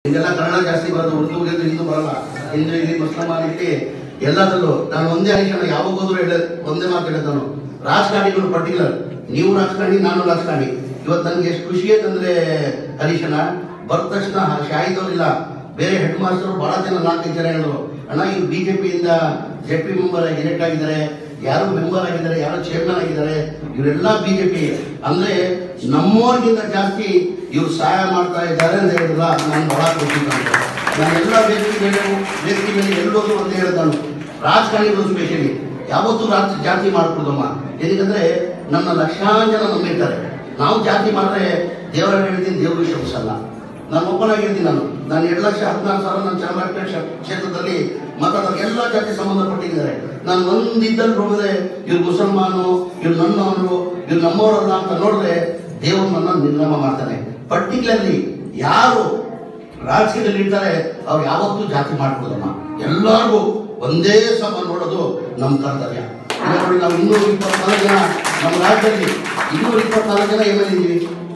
ಹಿಂಗೆಲ್ಲ ಕನ್ನಡ ಜಾಸ್ತಿ ಬರೋದು ಉರ್ದು ಉರ್ದು ಹಿಂದೂ ಬರಲ್ಲ ಹಿಂದೂ ಇಲ್ಲಿ ಮುಸ್ಲಿಂ ರೀತಿ ಎಲ್ಲದರಲ್ಲೂ ನಾನು ಒಂದೇ ಅನಿಶಣ ಯಾವಾಗ ಹೋದ್ರು ಹೇಳ ಒಂದೇ ಮಾತು ಹೇಳಿದ ನಾನು ರಾಜಕಾರಣಿಗಳು ಪರ್ಟಿಕ್ಯುಲರ್ ನೀವು ರಾಜಕಾರಣಿ ನಾನು ರಾಜಕಾರಣಿ ಇವತ್ತು ನನಗೆ ಎಷ್ಟು ಖುಷಿ ಅಂತಂದ್ರೆ ಹರೀಶನ ಬರದ ತಕ್ಷಣ ಶಾಹಿದವ್ರಿಲ್ಲ ಬೇರೆ ಹೆಡ್ ಮಾಸ್ಟರ್ ಬಹಳ ಜನ ನಾಲ್ಕೈದು ಜನ ಹೇಳಿದ್ರು ಅಣ್ಣ ಇವ್ರು ಬಿಜೆಪಿಯಿಂದ ಜೆಡ್ ಪಿ ಮೆಂಬರ್ ಎಲೆಕ್ಟ್ ಆಗಿದ್ದಾರೆ ಯಾರು ಮೆಂಬರ್ ಆಗಿದ್ದಾರೆ ಯಾರು ಚೇರ್ಮನ್ ಆಗಿದ್ದಾರೆ ಇವರೆಲ್ಲ ಬಿಜೆಪಿ ಅಂದ್ರೆ ನಮ್ಮವ್ರಿಗಿಂತ ಜಾಸ್ತಿ ಇವ್ರು ಸಹಾಯ ಮಾಡ್ತಾ ಇದ್ದಾರೆ ಅಂತ ಹೇಳಿದ್ರಲ್ಲ ನಾನು ಬಹಳ ಖುಷಿ ಪಡ್ತೀನಿ. ನಾನು ಎಲ್ಲ ವ್ಯಕ್ತಿ ಮೇಲೆ ವ್ಯಕ್ತಿ ಮೇಲೆ ಎಲ್ಲೋದು ಅಂತ ಹೇಳಿದ ನಾನು ರಾಜಕಾರಣಿಗಳು ಸ್ಪೆಷಲಿ ಯಾವತ್ತೂ ರಾಜ ಜಾತಿ ಮಾಡ್ಕೊಡೋದಮ್ಮ ಏನಕ್ಕಂದ್ರೆ ನನ್ನ ಲಕ್ಷಾಂತರ ಜನ ನಂಬಿರ್ತಾರೆ ನಾವು ಜಾತಿ ಮಾಡಿದ್ರೆ ದೇವರ ಹೇಳ್ತೀನಿ ದೇವರು ಕ್ಷಮಿಸಲ್ಲ ನಾನು ಒಬ್ಬನಾಗಿ ಹೇಳ್ತೀನಿ ನಾನು ನಾನು ಎರಡು ಲಕ್ಷ ಹದಿನಾರು ಸಾವಿರ ನನ್ನ ಚಾಮರಾಜಪೇಟೆ ಕ್ಷೇ- ಕ್ಷೇತ್ರದಲ್ಲಿ ಮಾತಾಡೋರು ಎಲ್ಲ ಜಾತಿ ಸಂಬಂಧಪಟ್ಟಿದ್ದಾರೆ ನಾನು ಒಂದಿದ್ದಲ್ಲಿ ನೋಡಿದ್ರೆ ಇವ್ರು ಮುಸಲ್ಮಾನು ಇವ್ರು ನನ್ನವರು ಇವ್ರು ನಮ್ಮವರಲ್ಲ ಅಂತ ನೋಡಿದ್ರೆ ದೇವರು ನನ್ನ ನಿರ್ನಾಮ ಮಾಡ್ತಾನೆ ಪರ್ಟಿಕ್ಯುಲರ್ಲಿ ಯಾರು ರಾಜಕೀಯದಲ್ಲಿ ಇರ್ತಾರೆ ಅವ್ರು ಯಾವತ್ತೂ ಜಾತಿ ಮಾಡ್ಕೊಡಮ್ಮ ಎಲ್ಲರಿಗೂ ಒಂದೇ ಸಮ ನೋಡೋದು ನಮ್ಮ ಕರ್ತವ್ಯ ಈಗ ನೋಡಿ ನಾವು ಇನ್ನೂರ ಇಪ್ಪತ್ನಾಲ್ಕು ಜನ ನಮ್ಮ ರಾಜ್ಯದಲ್ಲಿ ಇನ್ನೂರ ಇಪ್ಪತ್ನಾಲ್ಕು ಜನ ಎಮ್ ಎಲ್ ಇದ್ದೀವಿ